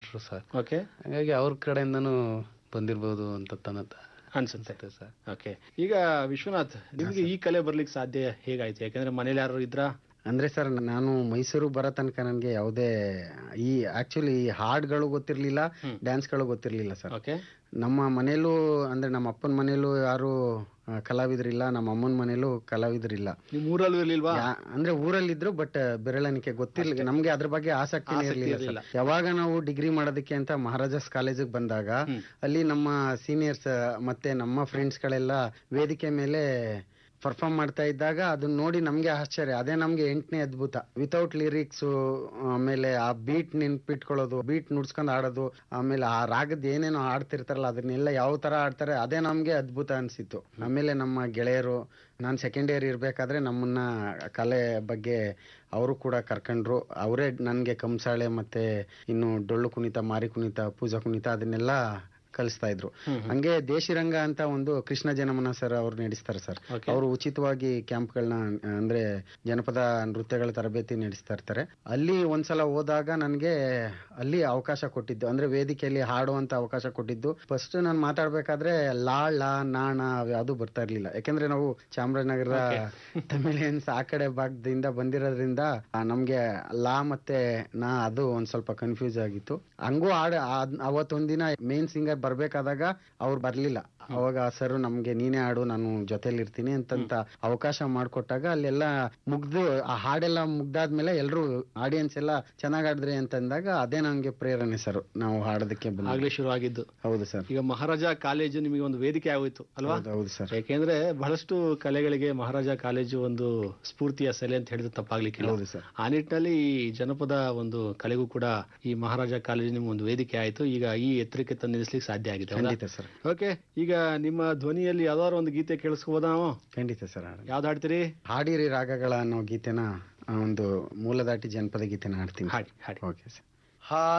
Master sir okay ಹಾಗಾಗಿ ಅವ್ರ ಕಡೆಯಿಂದನೂ ಬಂದಿರ್ಬೋದು ಅಂತ ತನತ ಅನ್ಸುತ್ತೆ ಸರ್ ಓಕೆ ಈಗ ವಿಶ್ವನಾಥ್ ನಿಮಗೆ ಈ ಕಲೆ ಬರ್ಲಿಕ್ಕೆ ಸಾಧ್ಯ ಹೇಗಾಯ್ತು ಯಾಕಂದ್ರೆ ಮನೇಲಿ ಯಾರು ಇದ್ರ ಅಂದ್ರೆ ಸರ್ ನಾನು ಮೈಸೂರು ಬರೋ ತನಕ ನನಗೆ ಯಾವುದೇ ಈ ಆಕ್ಚುಲಿ ಈ ಹಾಡ್ಗಳು ಗೊತ್ತಿರ್ಲಿಲ್ಲ ಡ್ಯಾನ್ಸ್ಗಳು ಗೊತ್ತಿರ್ಲಿಲ್ಲ ಸರ್ ಓಕೆ ನಮ್ಮ ಮನೇಲೂ ಅಂದ್ರೆ ನಮ್ಮ ಅಪ್ಪನ ಮನೇಲೂ ಯಾರು ಆ, ಕಲಾವಿದರಿಲ್ಲ ನಮ್ಮ ಅಮ್ಮನ ಮನೇಲೂ ಕಲಾವಿದರಿಲ್ಲ ನಿಮ್ ಊರಲ್ಲೂ ಇರ್ಲಿಲ್ವಾ ಯಾ- ಅಂದ್ರೆ ಊರಲ್ಲಿದ್ರು ಬಟ್ ಬೆರಳೆಣಿಕೆ ಗೊತ್ತಿಲ್ಲ ನಮ್ಗೆ ಅದ್ರ ಬಗ್ಗೆ ಆಸಕ್ತಿನೇ ಇರಲಿಲ್ಲ ಇರ್ಲಿಲ್ಲ. ಯಾವಾಗ ನಾವು ಡಿಗ್ರಿ ಮಾಡೋದಕ್ಕೆ ಅಂತ ಮಹಾರಾಜಾಸ್ ಕಾಲೇಜಿಗೆ ಬಂದಾಗ ಅಲ್ಲಿ ನಮ್ಮ ಸೀನಿಯರ್ಸ್ ಮತ್ತೆ ನಮ್ಮ ಫ್ರೆಂಡ್ಸ್ ಗಳೆಲ್ಲ ವೇದಿಕೆ ಮೇಲೆ ಪರ್ಫಾರ್ಮ್ ಮಾಡ್ತಾ ಇದ್ದಾಗ ಅದನ್ನ ನೋಡಿ ನಮ್ಗೆ ಆಶ್ಚರ್ಯ ಅದೇ ನಮ್ಗೆ ಎಂಟನೇ ಅದ್ಭುತ ವಿತೌಟ್ ಲಿರಿಕ್ಸ್ ಆಮೇಲೆ ಆ ಬೀಟ್ ನೆನ್ಪಿಟ್ಕೊಳ್ಳೋದು ಬೀಟ್ ನುಡ್ಸ್ಕೊಂಡ್ ಆಡೋದು ಆಮೇಲೆ ಆ ರಾಗದ ಏನೇನೋ ಆಡ್ತಿರ್ತಾರಲ್ಲ ಅದನ್ನೆಲ್ಲ ಯಾವ ತರ ಆಡ್ತಾರೆ ಅದೇ ನಮ್ಗೆ ಅದ್ಭುತ ಅನ್ಸಿತ್ತು ಆಮೇಲೆ ನಮ್ಮ ಗೆಳೆಯರು ನಾನು ಸೆಕೆಂಡ್ ಇಯರ್ ಇರ್ಬೇಕಾದ್ರೆ ನಮ್ಮನ್ನ ಕಲೆ ಬಗ್ಗೆ ಅವರು ಕೂಡ ಕರ್ಕೊಂಡ್ರು ಅವರೇ ನನಗೆ ಕಂಸಾಳೆ ಮತ್ತೆ ಇನ್ನು ಡೊಳ್ಳು ಕುಣಿತ ಮಾರಿ ಕುಣಿತ ಪೂಜಾ ಕುಣಿತ ಅದನ್ನೆಲ್ಲ ಕಲಿಸ್ತಾ ಇದ್ರು ಹಂಗೆ ದೇಶಿರಂಗ ಅಂತ ಒಂದು ಕೃಷ್ಣ ಜನಮನ ಸರ್ ಅವ್ರು ನಡೆಸ್ತಾರೆ ಸರ್ ಅವರು ಉಚಿತವಾಗಿ ಕ್ಯಾಂಪ್ಗಳನ್ನ ಅಂದ್ರೆ ಜನಪದ ನೃತ್ಯಗಳ ತರಬೇತಿ ನಡೆಸ್ತಾ ಇರ್ತಾರೆ ಅಲ್ಲಿ ಒಂದ್ಸಲ ಹೋದಾಗ ನನಗೆ ಅಲ್ಲಿ ಅವಕಾಶ ಕೊಟ್ಟಿದ್ದು ಅಂದ್ರೆ ವೇದಿಕೆಯಲ್ಲಿ ಹಾಡುವಂತ ಅವಕಾಶ ಕೊಟ್ಟಿದ್ದು ಫಸ್ಟ್ ನಾನು ಮಾತಾಡ್ಬೇಕಾದ್ರೆ ಲಾಳ ನಾಣ ಯಾವುದು ಬರ್ತಾ ಇರ್ಲಿಲ್ಲ ಯಾಕಂದ್ರೆ ನಾವು ಚಾಮರಾಜನಗರ ತಮಿಳಿಯನ್ಸ್ ಆ ಕಡೆ ಭಾಗದಿಂದ ಬಂದಿರೋದ್ರಿಂದ ಆ, ನಮ್ಗೆ ಲಾ ಮತ್ತೆ ನಾ ಅದು ಒಂದ್ ಸ್ವಲ್ಪ ಕನ್ಫ್ಯೂಸ್ ಆಗಿತ್ತು ಹಂಗೂ ಹಾಡ ಆದ್- ಅವತ್ತೊಂದಿನ ಮೇನ್ ಸಿಂಗರ್ ಬರ್ಬೇಕಾದಾಗ ಅವ್ರು ಬರ್ಲಿಲ್ಲ ಅವಾಗ ಸರ್ ನಮ್ಗೆ ನೀನೇ ಹಾಡು ನಾನು ಜೊತೆಲಿ ಇರ್ತೀನಿ ಅಂತಂತ ಅವಕಾಶ ಮಾಡ್ಕೊಟ್ಟಾಗ ಅಲ್ಲೆಲ್ಲ ಮುಗ್ದು ಆ ಹಾಡೆಲ್ಲ ಮುಗ್ದಾದ್ಮೇಲೆ ಎಲ್ರು ಆಡಿಯನ್ಸ್ ಎಲ್ಲ ಚೆನ್ನಾಗ್ ಆಡಿದ್ರಿ ಅಂತಂದಾಗ ಅದೇ ನಂಗೆ ಪ್ರೇರಣೆ ಸರ್ ನಾವು ಹಾಡೋದಕ್ಕೆ ಬಂದ ಆಗ್ಲೇ ಶುರು ಆಗಿದ್ದು ಹೌದು ಸರ್ ಈಗ ಮಹಾರಾಜ ಕಾಲೇಜು ನಿಮಗೆ ಒಂದು ವೇದಿಕೆ ಆಗೋಯ್ತು ಅಲ್ವಾ ಹೌದು ಹೌದು ಸರ್ ಯಾಕೆಂದ್ರೆ ಬಹಳಷ್ಟು ಕಲೆಗಳಿಗೆ ಮಹಾರಾಜ ಕಾಲೇಜು ಒಂದು ಸ್ಫೂರ್ತಿಯ ಸೆಲೆ ಅಂತ ಹೇಳಿದ್ರೆ ತಪ್ಪಾಗ್ಲಿಕ್ಕಿಲ್ಲ ಹೌದು ಸರ್ ಆ ನಿಟ್ಟಿನಲ್ಲಿ ಈ ಜನಪದ ಒಂದು ಕಲೆಗೂ ಕೂಡ ಈ ಮಹಾರಾಜ ಕಾಲೇಜು ನಿಮ್ಗೆ ಒಂದು ವೇದಿಕೆ ಆಯ್ತು ಈಗ ಈ ಎತ್ತರಕ್ಕೆ ತಂದು ನಿಲ್ಲಿಸ್ಲಿಕ್ಕೆ ಸಾಧ್ಯ ಆಗಿದೆ ಹೌದಾ? ಖಂಡಿತ ಸರ್ ಓಕೆ ಈಗ ನಿಮ್ಮ ಧ್ವನಿಯಲ್ಲಿ ಯಾವ್ದಾದ್ರು ಒಂದು ಗೀತೆ ಕೇಳಿಸ್ಕೋಬೋದಾ ನಾವು ಖಂಡಿತ ಸರ್ ಹಾಡು. ಯಾವ್ದು ಹಾಡ್ತೀರಿ ಹಾಡಿರಿ ರಾಗಗಳ ಅನ್ನೋ ಗೀತೆನ ಆ, ಒಂದು ಮೂಲದಾಟಿ ಜನಪದ ಗೀತೆನ ಹಾಡ್ತೀನಿ ಹಾಡಿ ಹಾಡಿ ಓಕೆ ಸರ್